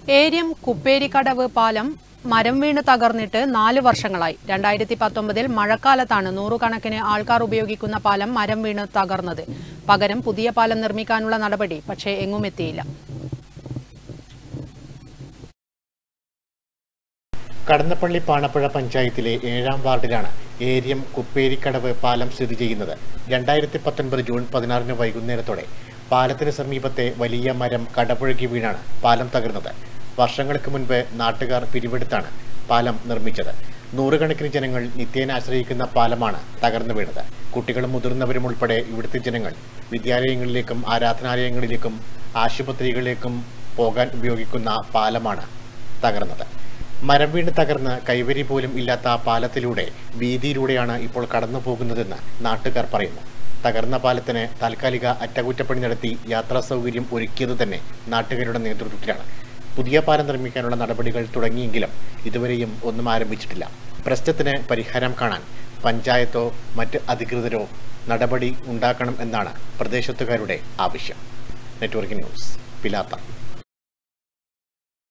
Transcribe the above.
ഏര്യം കുപ്പേരിക്കടവ് പാലം മരം വീണ് തകർന്നിട്ട് നാല് വർഷങ്ങളായി രണ്ടായിരത്തി പത്തൊമ്പതിൽ മഴക്കാലത്താണ് നൂറുകണക്കിന് ആൾക്കാർ ഉപയോഗിക്കുന്ന പാലം മരം വീണ് തകർന്നത് പകരം പുതിയ പാലം നിർമ്മിക്കാനുള്ള നടപടി പക്ഷേ എങ്ങും എത്തിയില്ല കടന്നപ്പള്ളി പാണപ്പുഴ പഞ്ചായത്തിലെ ഏഴാം വാർഡിലാണ് ഏരിയം കുപ്പേരിക്കടവ് പാലം സ്ഥിതി ചെയ്യുന്നത് രണ്ടായിരത്തി പത്തൊൻപത് ജൂൺ പതിനാറിന് വൈകുന്നേരത്തോടെ പാലത്തിന് സമീപത്തെ വലിയ മരം കടപുഴകി വീണാണ് പാലം തകർന്നത് വർഷങ്ങൾക്ക് മുൻപ് നാട്ടുകാർ പിരിവെടുത്താണ് പാലം നിർമ്മിച്ചത് നൂറുകണക്കിന് ജനങ്ങൾ നിത്യേന ആശ്രയിക്കുന്ന പാലമാണ് തകർന്നു വീണത് കുട്ടികളും മുതിർന്നവരും ഉൾപ്പെടെ ഇവിടുത്തെ ജനങ്ങൾ വിദ്യാലയങ്ങളിലേക്കും ആരാധനാലയങ്ങളിലേക്കും ആശുപത്രികളിലേക്കും പോകാൻ ഉപയോഗിക്കുന്ന പാലമാണ് തകർന്നത് മരം വീണ് തകർന്ന് കൈവരി പോലും ഇല്ലാത്ത പാലത്തിലൂടെ വീതിയിലൂടെയാണ് ഇപ്പോൾ കടന്നു പോകുന്നതെന്ന് നാട്ടുകാർ പറയുന്നു തകർന്ന പാലത്തിന് താൽക്കാലിക അറ്റകുറ്റപ്പണി നടത്തി യാത്രാ സൗകര്യം ഒരുക്കിയത് തന്നെ നാട്ടുകാരുടെ നേതൃത്വത്തിലാണ് പുതിയ പാലം നിർമ്മിക്കാനുള്ള നടപടികൾ തുടങ്ങിയെങ്കിലും ഇതുവരെയും ഒന്നും ആരംഭിച്ചിട്ടില്ല പ്രശ്നത്തിന് പരിഹാരം കാണാൻ പഞ്ചായത്തോ മറ്റ് അധികൃതരോ നടപടി ഉണ്ടാക്കണം എന്നാണ് പ്രദേശത്തുകാരുടെ ആവശ്യം നെറ്റ്വർക്ക് ന്യൂസ് പിലാത്ത